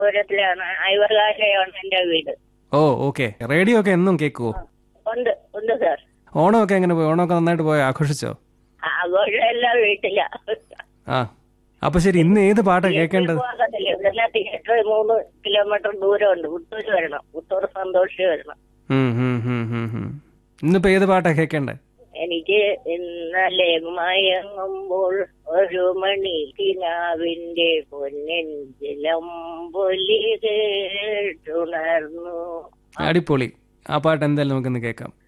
പൂരത്തിലാണ് ഐവർകാലയാണ് എന്റെ വീട് ഓ okay radio ഒക്കെ എന്നും കേൾക്കുവോ ഉണ്ട് ഉണ്ട് സാർ ഓണമൊക്കെ എങ്ങനെ പോയി ഓണമൊക്കെ നന്നായിട്ട് പോയി ആഘോഷിച്ചോ ആഘോഷം എല്ലാം വീട്ടില ആ അപ്പൊ ശരി ഇന്ന് ഏത് പാട്ടാ കേൾക്കേണ്ടത് ഇവിടെ തിയേറ്റർ മൂന്ന് കിലോമീറ്റർ ദൂരമുണ്ട് പുത്തൂര് വരണം പുത്തൂർ സന്തോഷ് വരണം ഉം, ഉം, ഉം, ഉം, ഉം. ഇന്നിപ്പോ ഏത് പാട്ടാ കേൾക്കേണ്ടത് എനിക്ക് ഇന്നലെ മയങ്ങുമ്പോൾ ഒരു മണി കിനാവിന്റെ പൊന്നെഞ്ചിലമ്പൊലി കേട്ടുണർന്നു അടിപൊളി ആ പാട്ട് എന്തായാലും നമുക്കിന്ന് കേൾക്കാം